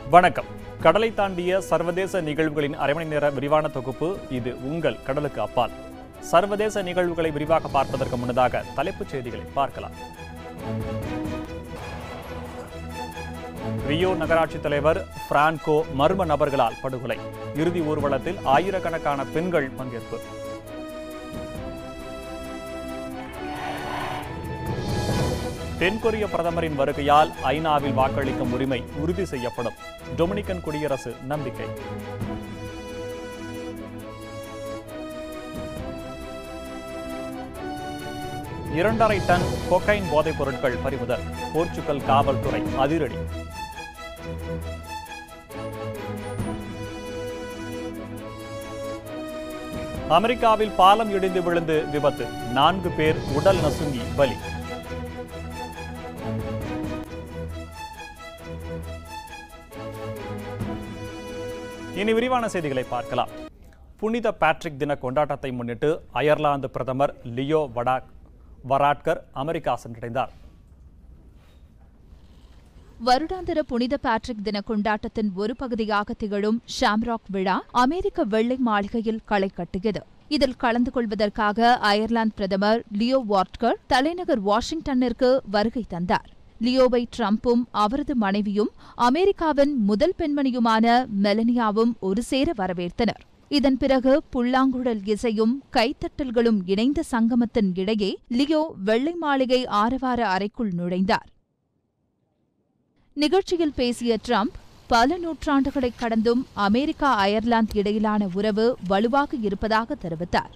வணக்கம் கடலை தாண்டிய சர்வதேச நிகழ்வுகளின் அரை மணி நேர விரிவான தொகுப்பு இது உங்கள் கடலுக்கு அப்பால் சர்வதேச நிகழ்வுகளை விரிவாக பார்ப்பதற்கு முன்னதாக தலைப்புச் செய்திகளை பார்க்கலாம் ரியோ நகராட்சி தலைவர் பிரான்கோ மர்ம நபர்களால் படுகொலை இறுதி ஊர்வலத்தில் ஆயிரக்கணக்கான பெண்கள் பங்கேற்பு தென்கொரிய பிரதமரின் வருகையால் ஐநாவில் வாக்களிக்கும் உரிமை உறுதி செய்யப்படும் டொமினிக்கன் குடியரசு நம்பிக்கை இரண்டரை டன் கொக்கைன் போதைப் பொருட்கள் பறிமுதல் போர்ச்சுகல் காவல்துறை அதிரடி அமெரிக்காவில் பாலம் இடிந்து விழுந்து விபத்து நான்கு பேர் உடல் நசுங்கி பலி இனி விரிவான செய்திகளை பார்க்கலாம் புனித பேட்ரிக் தின கொண்டாட்டத்தை முன்னிட்டு அயர்லாந்து பிரதமர் லியோ வடாக் வராட்கர் அமெரிக்கா சென்றடைந்தார் வருடாந்திர புனித பேட்ரிக் தின கொண்டாட்டத்தின் ஒரு பகுதியாக திகழும் ஷாம்ராக் விழா அமெரிக்க வெள்ளை மாளிகையில் களை கட்டியது இதில் கலந்து கொள்வதற்காக அயர்லாந்து பிரதமர் லியோ வாட்கர் தலைநகர் வாஷிங்டனிற்கு வருகை தந்தார் லியோவை ட்ரம்பும் அவரது மனைவியும் அமெரிக்காவின் முதல் பெண்மணியுமான மெலனியாவும் ஒரு சேர வரவேற்றனர் இதன் பிறகு புல்லாங்குழல் இசையும் கைத்தட்டல்களும் இணைந்த சங்கமத்தின் இடையே லியோ வெள்ளை மாளிகை ஆரவார அறைக்குள் நுழைந்தார் நிகழ்ச்சியில் பேசிய ட்ரம்ப் பல நூற்றாண்டுகளை கடந்தும் அமெரிக்கா அயர்லாந்து இடையிலான உறவு வலுவாக இருப்பதாக தெரிவித்தார்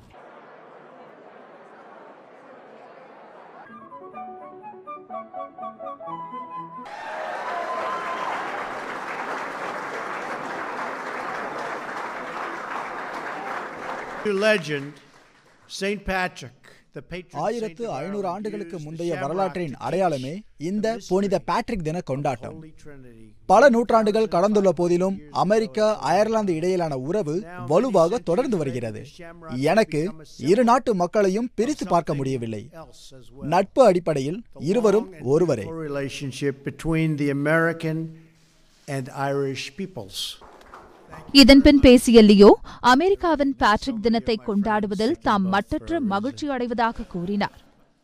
legend, Saint Patrick, the patron saint ஆயிரத்து of ஐநூறு Ireland, ஆண்டுகளுக்கு used the முந்தைய shamrock வரலாற்றின் to அடையாளமே teach இந்த the புனித mystery பேட்ரிக் தின of the கொண்டாட்டம் Holy Trinity. பல நூற்றாண்டுகள் கடந்துள்ள போதிலும் அமெரிக்கா அயர்லாந்து இடையிலான உறவு வலுவாக தொடர்ந்து வருகிறது எனக்கு இரு நாட்டு மக்களையும் பிரித்து பார்க்க முடியவில்லை Else as well. நட்பு அடிப்படையில் இருவரும் Long and ஒருவரே beautiful relationship between the American and Irish peoples. இதன்பின் பேசிய லியோ அமெரிக்காவின் பேட்ரிக் தினத்தை கொண்டாடுவதில் தாம் மட்டற்ற மகிழ்ச்சி அடைவதாக கூறினார்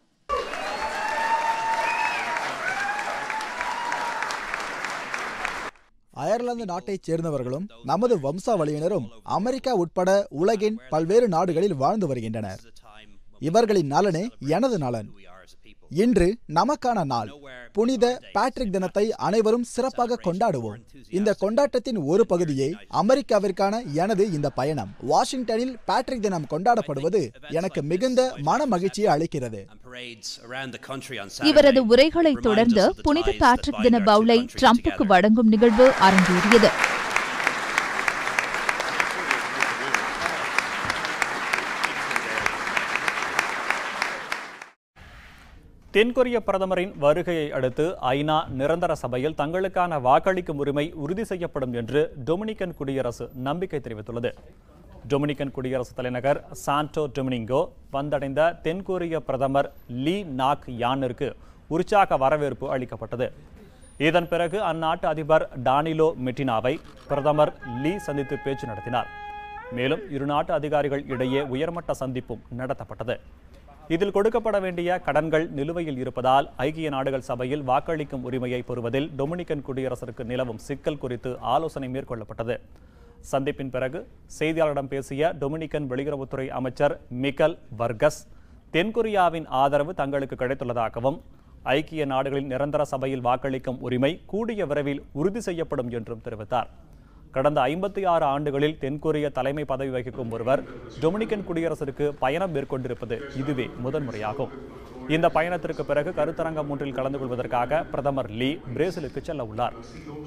அயர்லாந்து நாட்டைச் சேர்ந்தவர்களும் நமது வம்சாவளியினரும் அமெரிக்கா உட்பட உலகின் பல்வேறு நாடுகளில் வாழ்ந்து வருகின்றனர் இவர்களின் நலனே எனது நலன் இன்று நமக்கான நாள் புனித பேட்ரிக் தினத்தை அனைவரும் சிறப்பாக கொண்டாடுவோம் இந்த கொண்டாட்டத்தின் ஒரு பகுதியே அமெரிக்காவிற்கான எனது இந்த பயணம் வாஷிங்டனில் பேட்ரிக் தினம் கொண்டாடப்படுவது எனக்கு மிகுந்த மன மகிழ்ச்சியை அளிக்கிறது இவரது உரைகளைத் தொடர்ந்து புனித பேட்ரிக் தின பவுலை ட்ரம்புக்கு வழங்கும் நிகழ்வு அரங்கேறியது தென்கொரிய பிரதமரின் வருகையை அடுத்து ஐநா நிரந்தர சபையில் தங்களுக்கான வாக்களிக்கும் உரிமை உறுதி செய்யப்படும் என்று டொமினிக்கன் குடியரசு நம்பிக்கை தெரிவித்துள்ளது டொமினிக்கன் குடியரசு தலைநகர் சாண்டோ டொமினிங்கோ வந்தடைந்த தென்கொரிய பிரதமர் லீ நாக் யானிற்கு உற்சாக வரவேற்பு அளிக்கப்பட்டது இதன் பிறகு அந்நாட்டு அதிபர் டானிலோ மெட்டினாவை பிரதமர் லீ சந்தித்து பேச்சு நடத்தினார் மேலும் இரு நாட்டு அதிகாரிகள் இடையே உயர்மட்ட சந்திப்பும் நடத்தப்பட்டது இதில் கொடுக்கப்பட வேண்டிய கடன்கள் நிலுவையில் இருப்பதால் ஐக்கிய நாடுகள் சபையில் வாக்களிக்கும் உரிமையை பெறுவதில் டொமினிக்கன் குடியரசிற்கு நிலவும் சிக்கல் குறித்து ஆலோசனை மேற்கொள்ளப்பட்டது சந்திப்பின் பிறகு செய்தியாளரிடம் பேசிய டொமினிக்கன் வெளியுறவுத்துறை அமைச்சர் மிக்கல் வர்கஸ் தென்கொரியாவின் ஆதரவு தங்களுக்கு கிடைத்துள்ளதாகவும் ஐக்கிய நாடுகளின் நிரந்தர சபையில் வாக்களிக்கும் உரிமை கூடிய விரைவில் உறுதி செய்யப்படும் என்றும் தெரிவித்தார் கடந்த ஐம்பத்தி ஆறு ஆண்டுகளில் தென்கொரிய தலைமை பதவி வகிக்கும் ஒருவர் டொமினிக்கன் குடியரசிற்கு பயணம் மேற்கொண்டிருப்பது இதுவே முதன்முறையாகும் இந்த பயணத்திற்கு பிறகு கருத்தரங்கம் ஒன்றில் கலந்து கொள்வதற்காக பிரதமர் லீ பிரேசிலுக்கு செல்ல உள்ளார்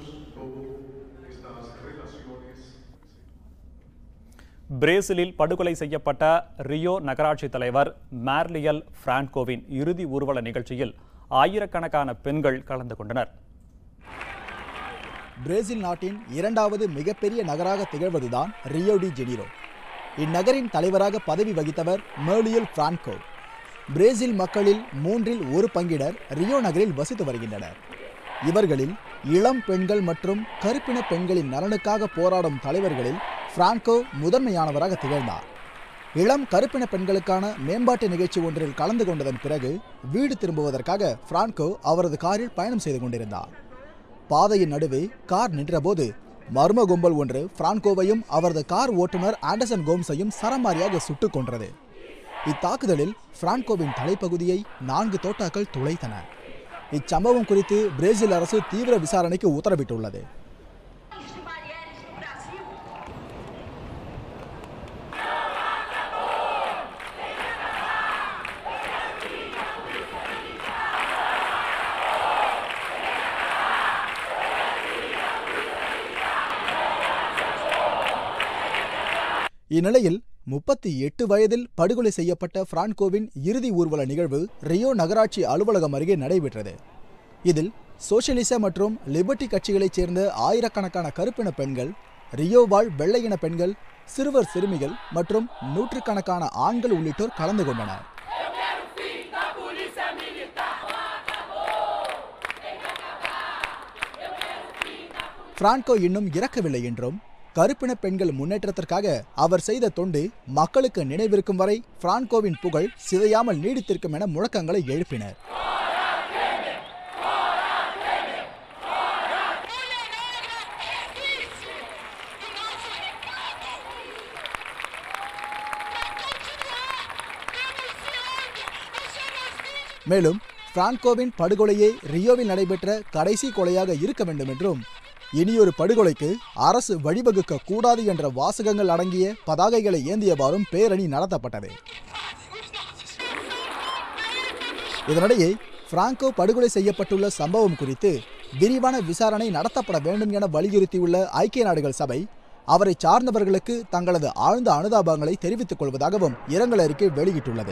பிரேசிலில் படுகொலை செய்யப்பட்ட ரியோ நகராட்சி தலைவர் மேர்லியல் பிரான்கோவின் இறுதி ஊர்வல நிகழ்ச்சியில் ஆயிரக்கணக்கான பெண்கள் கலந்து கொண்டனர் பிரேசில் நாட்டின் இரண்டாவது மிகப்பெரிய நகராக திகழ்வதுதான் ரியோ டி ஜெனிரோ இந்நகரின் தலைவராக பதவி வகித்தவர் மேர்லியல் பிரான்கோ பிரேசில் மக்களில் மூன்றில் ஒரு பங்கினர் ரியோ நகரில் வசித்து வருகின்றனர் இவர்களில் இளம் பெண்கள் மற்றும் கருப்பின பெண்களின் நலனுக்காக போராடும் தலைவர்களில் பிரான்கோ முதன்மையானவராக திகழ்ந்தார் இளம் கருப்பின பெண்களுக்கான மேம்பாட்டு நிகழ்ச்சி ஒன்றில் கலந்து கொண்டதன் பிறகு வீடு திரும்புவதற்காக பிரான்கோ அவரது காரில் பயணம் செய்து கொண்டிருந்தார் பாதையின் நடுவே கார் நின்றபோது மர்ம கும்பல் ஒன்று பிரான்கோவையும் அவரது கார் ஓட்டுநர் ஆண்டர்சன் கோம்ஸையும் சரமாரியாக சுட்டுக் கொன்றது இத்தாக்குதலில் பிரான்கோவின் தலைப்பகுதியை நான்கு தோட்டாக்கள் துளைத்தன இச்சம்பவம் குறித்து பிரேசில் அரசு தீவிர விசாரணைக்கு உத்தரவிட்டுள்ளது இந்நிலையில் முப்பத்தி எட்டு வயதில் படுகொலை செய்யப்பட்ட பிரான்கோவின் இறுதி ஊர்வல நிகழ்வு ரியோ நகராட்சி அலுவலகம் அருகே நடைபெற்றது இதில் சோசியலிச மற்றும் லிபர்டி கட்சிகளைச் சேர்ந்த ஆயிரக்கணக்கான கருப்பின பெண்கள் ரியோ வாழ் வெள்ளையின பெண்கள் சிறுவர் சிறுமிகள் மற்றும் நூற்றுக்கணக்கான ஆண்கள் உள்ளிட்டோர் கலந்து கொண்டனர் பிரான்கோ இன்னும் இறக்கவில்லை என்றும் கருப்பின பெண்கள் முன்னேற்றத்திற்காக அவர் செய்த தொண்டு மக்களுக்கு நினைவிருக்கும் வரை பிரான்கோவின் புகழ் சிதையாமல் நீடித்திருக்கும் என முழக்கங்களை எழுப்பினர் மேலும் பிரான்கோவின் படுகொலையே ரியோவில் நடைபெற்ற கடைசி கொலையாக இருக்க வேண்டும் என்றும் இனியொரு படுகொலைக்கு அரசு வழிவகுக்க கூடாது என்ற வாசகங்கள் அடங்கிய பதாகைகளை ஏந்தியவாறும் பேரணி நடத்தப்பட்டது இதனிடையே பிராங்கோ படுகொலை செய்யப்பட்டுள்ள சம்பவம் குறித்து விரிவான விசாரணை நடத்தப்பட வேண்டும் என வலியுறுத்தியுள்ள ஐக்கிய நாடுகள் சபை அவரை சார்ந்தவர்களுக்கு தங்களது ஆழ்ந்த அனுதாபங்களை தெரிவித்துக் கொள்வதாகவும் இரங்கல் அறிக்கை வெளியிட்டுள்ளது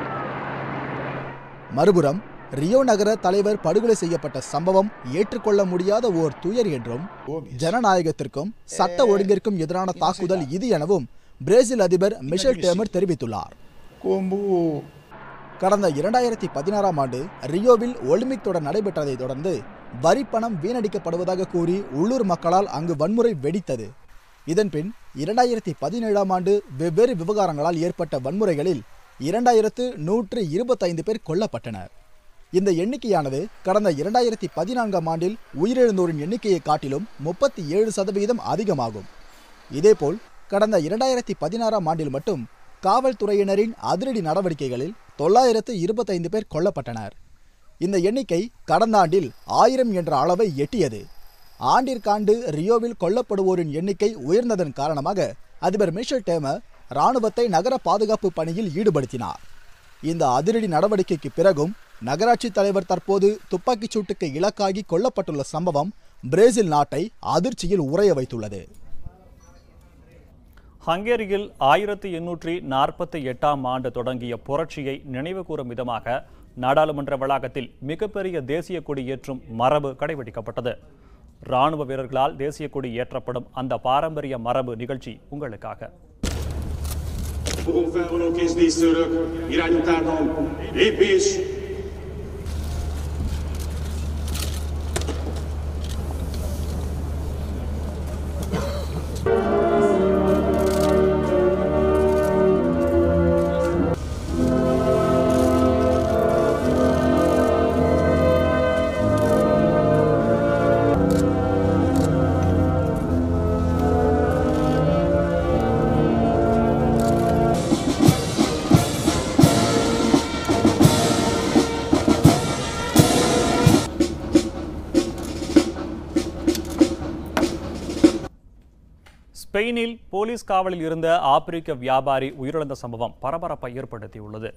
மறுபுறம் ரியோ நகர தலைவர் படுகொலை செய்யப்பட்ட சம்பவம் ஏற்றுக்கொள்ள முடியாத ஓர் துயர் என்றும் ஜனநாயகத்திற்கும் சட்ட ஒழுங்கிற்கும் எதிரான தாக்குதல் இது எனவும் பிரேசில் அதிபர் மிஷல் டேமர் தெரிவித்துள்ளார் como கடந்த இரண்டாயிரத்தி பதினாறாம் ஆண்டு ரியோவில் ஒலிம்பிக் தொடர் நடைபெற்றதை தொடர்ந்து வரிப்பணம் வீணடிக்கப்படுவதாக கூறி உள்ளூர் மக்களால் அங்கு வன்முறை வெடித்தது இதன்பின் இரண்டாயிரத்தி பதினேழாம் ஆண்டு வெவ்வேறு விவகாரங்களால் ஏற்பட்ட வன்முறைகளில் இரண்டாயிரத்து நூற்று இருபத்தைந்து பேர் கொல்லப்பட்டனர் இந்த எண்ணிக்கையானது கடந்த இரண்டாயிரத்தி பதினான்காம் ஆண்டில் உயிரிழந்தோரின் எண்ணிக்கையை காட்டிலும் முப்பத்தி ஏழு சதவீதம் அதிகமாகும் இதேபோல் கடந்த இரண்டாயிரத்தி பதினாறாம் ஆண்டில் மட்டும் காவல்துறையினரின் அதிரடி நடவடிக்கைகளில் தொள்ளாயிரத்து இருபத்தைந்து பேர் கொல்லப்பட்டனர் இந்த எண்ணிக்கை கடந்த ஆண்டில் ஆயிரம் என்ற அளவை எட்டியது ஆண்டிற்காண்டு ரியோவில் கொல்லப்படுவோரின் எண்ணிக்கை உயர்ந்ததன் காரணமாக அதிபர் மிஷல் டேமர் இராணுவத்தை நகர பாதுகாப்பு பணியில் ஈடுபடுத்தினார் இந்த அதிரடி நடவடிக்கைக்கு பிறகும் நகராட்சி தலைவர் தற்போது துப்பாக்கிச் சூட்டுக்கு இலக்காகி கொல்லப்பட்டுள்ள சம்பவம் பிரேசில் நாட்டை அதிர்ச்சியில் உறைய வைத்துள்ளது ஹங்கேரியில் ஆயிரத்தி எண்ணூற்றி நாற்பத்தி எட்டாம் ஆண்டு தொடங்கிய புரட்சியை நினைவுகூரும் விதமாக நாடாளுமன்ற வளாகத்தில் மிகப்பெரிய தேசிய கொடி ஏற்றும் மரபு கடைபிடிக்கப்பட்டது ராணுவ வீரர்களால் தேசிய கொடி ஏற்றப்படும் அந்த பாரம்பரிய மரபு நிகழ்ச்சி உங்களுக்காக Fogom felvonulni kézdíszőrök, irányutánon, lépés! ஸ்பெயினில் போலீஸ் காவலில் இருந்த ஆப்பிரிக்க வியாபாரி உயிரிழந்த சம்பவம் பரபரப்பை ஏற்படுத்தியுள்ளது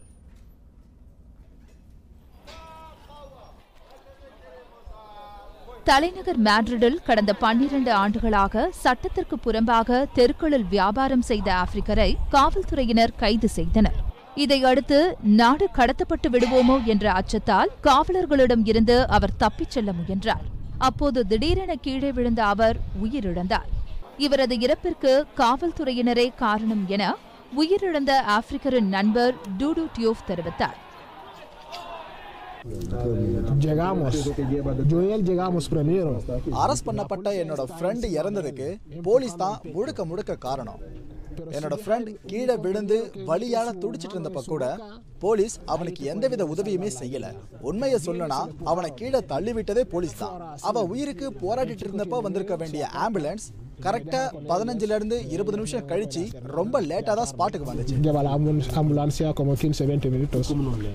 தலைநகர் மேட்ரிடில் கடந்த பன்னிரண்டு ஆண்டுகளாக சட்டத்திற்கு புறம்பாக தெருக்களில் வியாபாரம் செய்த ஆப்பிரிக்கரை காவல்துறையினர் கைது செய்தனர் இதையடுத்து நாடு கடத்தப்பட்டு விடுவோமோ என்ற அச்சத்தால் காவலர்களிடம் இருந்து அவர் தப்பிச் செல்ல முயன்றார் அப்போது திடீரென கீழே விழுந்த அவர் உயிரிழந்தார் இவரது இறப்பிற்கு காவல்துறையினரே காரணம் என உயிரிழந்த ஆப்பிரிக்கரின் நண்பர் டூடு டியோஃப் தெரிவித்தார் Llegamos. Joel llegamos primero. Arrest பண்ணப்பட்ட என்னோட ஃப்ரெண்ட் இறந்ததுக்கு போலீஸ் தான் முழுக்க முழுக்க காரணம் என்னோட ஃப்ரெண்ட் கீழே விழுந்து வலியால துடிச்சிட்டு இருந்தப்ப கூட போலீஸ் அவனுக்கு எந்தவித உதவியுமே செய்யல உண்மையை சொல்லனா அவனை கீழே தள்ளி விட்டதே போலீஸ் தான் அவன் உயிருக்கு போராடிட்டு இருந்தப்ப வந்திருக்க வேண்டிய ஆம்புலன்ஸ் கரெக்டா பதினஞ்சுல இருந்து இருபது நிமிஷம் கழிச்சு ரொம்ப லேட்டா தான் ஸ்பாட்டுக்கு வந்துச்சு Lleva la ambul- ambulancia como 15-20 minutos.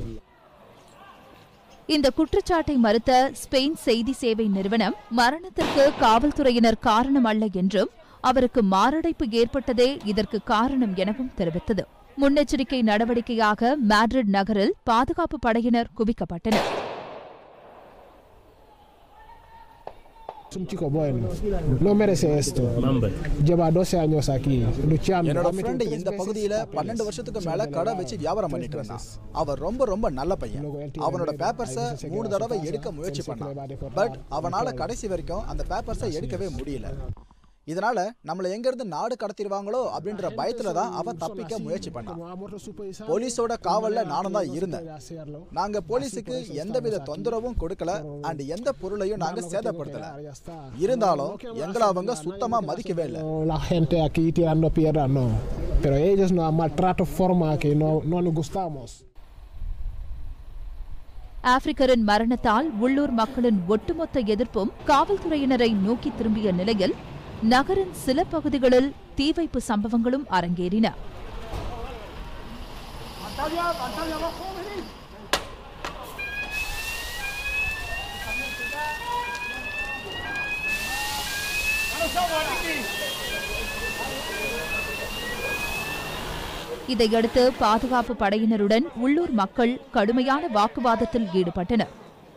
இந்த குற்றச்சாட்டை மறுத்த ஸ்பெயின் செய்தி சேவை நிறுவனம் மரணத்திற்கு காவல்துறையினர் காரணம் அல்ல என்றும் அவருக்கு மாரடைப்பு ஏற்பட்டதே இதற்கு காரணம் எனவும் தெரிவித்தது முன்னெச்சரிக்கை நடவடிக்கையாக மேட்ரிட் நகரில் பாதுகாப்பு படையினர் குவிக்கப்பட்டனர் Es un chico bueno. No merece esto. Lleva 12 años aquí luchando. என்னோட Ha metido ஃப்ரெண்டு tres இந்த veces பகுதியில papeles. பன்னெண்டு வருஷத்துக்கு மேல கடை வச்சு வியாபாரம் பண்ணிட்டு இருந்தான் அவன் ரொம்ப ரொம்ப நல்ல பையன் அவனோட பேப்பர்ஸை மூணு தடவை எடுக்க முயற்சி பண்ணான் பட் அவனால கடைசி வரைக்கும் அந்த பேப்பர்ஸை எடுக்கவே முடியல இதனால நம்மள எங்க இருந்து நாடு கடத்திடுவாங்களோ அப்படின்ற பயத்துல தான் அவன் தப்பிக்க முயற்சி பண்ணான் Como hemos supervisado, போலீஸோட காவல்ல நானும் தான் இருந்தேன் puede hacerlo. நாங்க போலீஸுக்கு எந்தவித தொந்தரவும் கொடுக்கல அண்ட் எந்த பொருளையும் நாங்க சேதப்படுத்தல Ya está. இருந்தாலும் எங்களை அவங்க சுத்தமா மதிக்கவே இல்லை No, La gente aquí tirando piedra, no. Pero ellos nos maltrato forma que no, no nos gustamos. ஆப்பிரிக்கரின் மரணத்தால் உள்ளூர் மக்களின் ஒட்டுமொத்த எதிர்ப்பும் காவல்துறையினரை நோக்கி திரும்பிய நிலையில் நகரின் சில பகுதிகளில் தீ வைப்பு சம்பவங்களும் அரங்கேறின இதையடுத்து பாதுகாப்பு படையினருடன் உள்ளூர் மக்கள் கடுமையான வாக்குவாதத்தில் ஈடுபட்டனர்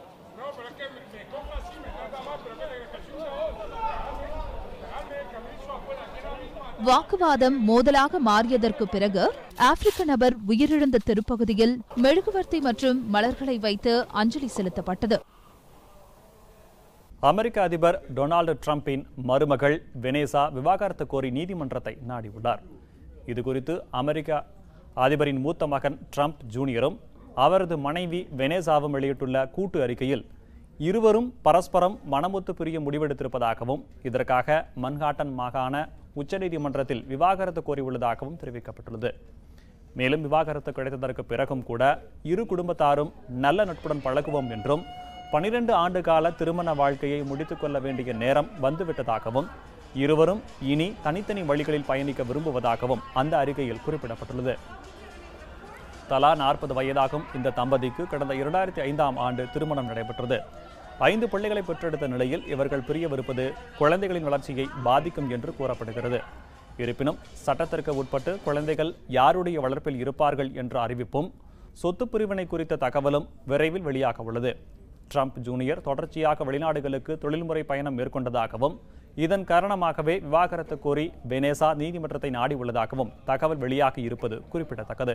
வாக்குவாதம் மோதலாக மாறியதற்கு பிறகு ஆப்பிரிக்க நபர் உயிரிழந்த தெருப்பகுதியில் மெழுகுவர்த்தி மற்றும் மலர்களை வைத்து அஞ்சலி செலுத்தப்பட்டது அமெரிக்க அதிபர் டொனால்டு டிரம்பின் மருமகள் வெனேசா விவாகரத்து கோரி நீதிமன்றத்தை நாடியுள்ளார் இது குறித்து அமெரிக்க அதிபரின் மூத்த மகன் ட்ரம்ப் ஜூனியரும் அவரது மனைவி வெனேசாவும் வெளியிட்டுள்ள கூட்டு அறிக்கையில் இருவரும் பரஸ்பரம் மனமொத்து பிரிய முடிவெடுத்திருப்பதாகவும் இதற்காக மன்ஹாட்டன் மாகாண உச்சநீதிமன்றத்தில் விவாகரத்து கோரியுள்ளதாகவும் தெரிவிக்கப்பட்டுள்ளது மேலும் விவாகரத்து கிடைத்ததற்கு பிறகும் கூட இரு குடும்பத்தாரும் நல்ல நட்புடன் பழகுவோம் என்றும் பனிரெண்டு ஆண்டு கால திருமண வாழ்க்கையை முடித்துக் கொள்ள வேண்டிய நேரம் வந்துவிட்டதாகவும் இருவரும் இனி தனித்தனி வழிகளில் பயணிக்க விரும்புவதாகவும் அந்த அறிக்கையில் குறிப்பிடப்பட்டுள்ளது தலா நாற்பது வயதாகும் இந்த தம்பதிக்கு கடந்த இரண்டாயிரத்தி ஐந்தாம் ஆண்டு திருமணம் நடைபெற்றது ஐந்து பிள்ளைகளை பெற்றெடுத்த நிலையில் இவர்கள் பிரியவிருப்பது குழந்தைகளின் வளர்ச்சியை பாதிக்கும் என்று கூறப்படுகிறது இருப்பினும் சட்டத்திற்கு உட்பட்டு குழந்தைகள் யாருடைய வளர்ப்பில் இருப்பார்கள் என்ற அறிவிப்பும் சொத்து பிரிவினை குறித்த தகவலும் விரைவில் வெளியாக உள்ளது ட்ரம்ப் ஜூனியர் தொடர்ச்சியாக வெளிநாடுகளுக்கு தொழில்முறை பயணம் மேற்கொண்டதாகவும் இதன் காரணமாகவே விவாகரத்து கோரி வெனேசா நீதிமன்றத்தை நாடி உள்ளதாகவும் தகவல் வெளியாகி இருப்பது குறிப்பிடத்தக்கது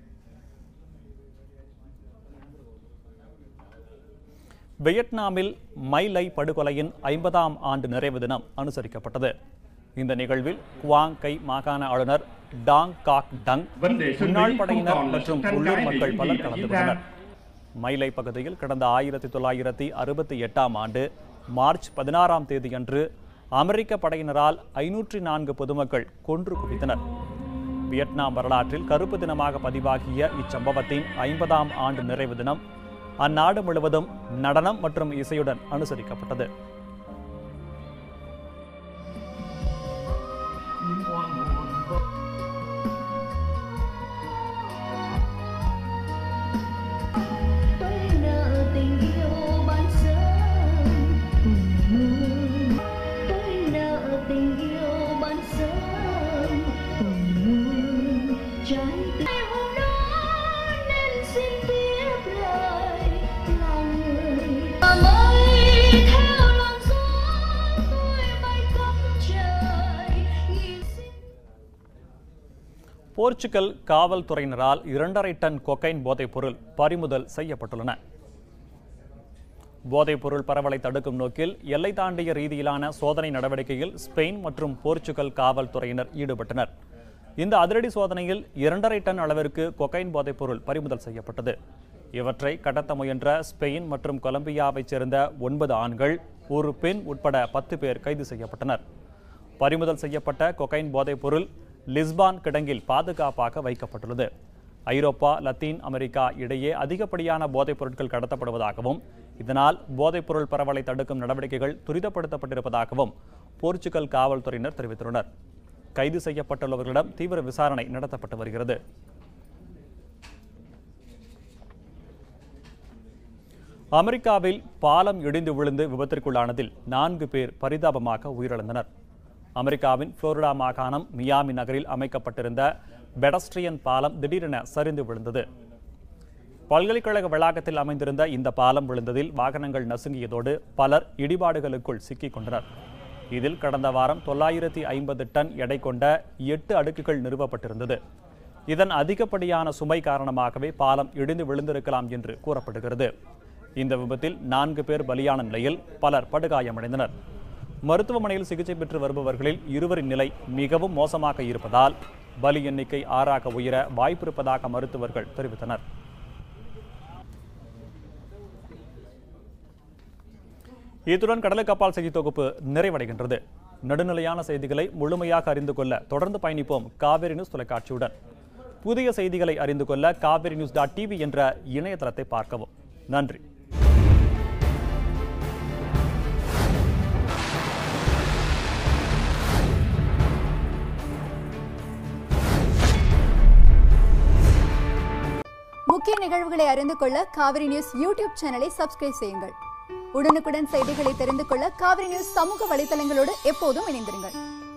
வியட்நாமில் மை படுகொலையின் ஐம்பதாம் ஆண்டு நிறைவு தினம் அனுசரிக்கப்பட்டது இந்த நிகழ்வில் குவாங் கை மாகாண ஆளுநர் டாங் காக் டங் முன்னாள் படையினர் மற்றும் உள்ளூர் மக்கள் பலர் கலந்து கொண்டனர் மயிலை பகுதியில் கடந்த ஆயிரத்தி தொள்ளாயிரத்தி அறுபத்தி எட்டாம் ஆண்டு மார்ச் பதினாறாம் தேதியன்று அமெரிக்க படையினரால் ஐநூற்றி நான்கு பொதுமக்கள் கொன்று குவித்தனர் வியட்நாம் வரலாற்றில் கருப்பு தினமாக பதிவாகிய இச்சம்பவத்தின் ஐம்பதாம் ஆண்டு நிறைவு தினம் அந்நாடு முழுவதும் நடனம் மற்றும் இசையுடன் அனுசரிக்கப்பட்டது tôi nợ tình yêu ban sớm tôi nợ tình yêu ban sớm trái tim em hôm đó nên xin tiếp lời là người mà mới theo làn gió tôi bay khắp trời nhìn xin Portugal காவல்துறையினரால் இரண்டரை ton cocaine போதைப்பொருள் பறிமுதல் செய்யப்பட்டுள்ளன போதைப்பொருள் பரவலை தடுக்கும் நோக்கில் எல்லை தாண்டிய ரீதியிலான சோதனை நடவடிக்கையில் ஸ்பெயின் மற்றும் போர்ச்சுகல் காவல்துறையினர் ஈடுபட்டனர் இந்த அதிரடி சோதனையில் இரண்டரை டன் அளவிற்கு கொக்கைன் போதைப்பொருள் பறிமுதல் செய்யப்பட்டது இவற்றை கடத்த முயன்ற ஸ்பெயின் மற்றும் கொலம்பியாவைச் சேர்ந்த ஒன்பது ஆண்கள் ஒரு பெண் உட்பட பத்து பேர் கைது செய்யப்பட்டனர் பறிமுதல் செய்யப்பட்ட கொகைன் போதைப்பொருள் லிஸ்பான் கிடங்கில் பாதுகாப்பாக வைக்கப்பட்டுள்ளது ஐரோப்பா லத்தீன் அமெரிக்கா இடையே அதிகப்படியான போதைப் பொருட்கள் கடத்தப்படுவதாகவும் இதனால் போதைப்பொருள் பரவலை தடுக்கும் நடவடிக்கைகள் துரிதப்படுத்தப்பட்டிருப்பதாகவும் போர்ச்சுகல் காவல்துறையினர் தெரிவித்துள்ளனர் கைது செய்யப்பட்டுள்ளவர்களிடம் தீவிர விசாரணை நடத்தப்பட்டு வருகிறது அமெரிக்காவில் பாலம் இடிந்து விழுந்து விபத்திற்குள்ளானதில் நான்கு பேர் பரிதாபமாக உயிரிழந்தனர் அமெரிக்காவின் புளோரிடா மாகாணம் மியாமி நகரில் அமைக்கப்பட்டிருந்த பெடஸ்ட்ரியன் பாலம் திடீரென சரிந்து விழுந்தது பல்கலைக்கழக வளாகத்தில் அமைந்திருந்த இந்த பாலம் விழுந்ததில் வாகனங்கள் நசுங்கியதோடு பலர் இடிபாடுகளுக்குள் சிக்கிக் கொண்டனர் இதில் கடந்த வாரம் தொள்ளாயிரத்தி ஐம்பது டன் எடை கொண்ட எட்டு அடுக்குகள் நிறுவப்பட்டிருந்தது இதன் அதிகப்படியான சுமை காரணமாகவே பாலம் இடிந்து விழுந்திருக்கலாம் என்று கூறப்படுகிறது இந்த விபத்தில் நான்கு பேர் பலியான நிலையில் பலர் படுகாயமடைந்தனர் மருத்துவமனையில் சிகிச்சை பெற்று வருபவர்களில் இருவரின் நிலை மிகவும் மோசமாக இருப்பதால் பலி எண்ணிக்கை ஆறாக உயர வாய்ப்பிருப்பதாக மருத்துவர்கள் தெரிவித்தனர் இத்துடன் கடலுக்கு அப்பால் செய்தி தொகுப்பு நிறைவடைகின்றது நடுநிலையான செய்திகளை முழுமையாக அறிந்து கொள்ள தொடர்ந்து பயணிப்போம் காவேரி நியூஸ் தொலைக்காட்சியுடன் புதிய செய்திகளை அறிந்து கொள்ள காவேரி நியூஸ் டாட் டிவி என்ற இணையதளத்தை பார்க்கவும் நன்றி முக்கிய நிகழ்வுகளை அறிந்து கொள்ள காவிரி நியூஸ் யூடியூப் சேனலை சப்ஸ்கிரைப் செய்யுங்கள் உடனுக்குடன் செய்திகளை தெரிந்து கொள்ள காவிரி நியூஸ் சமூக வலைதளங்களோடு எப்போதும் இணைந்திருங்கள்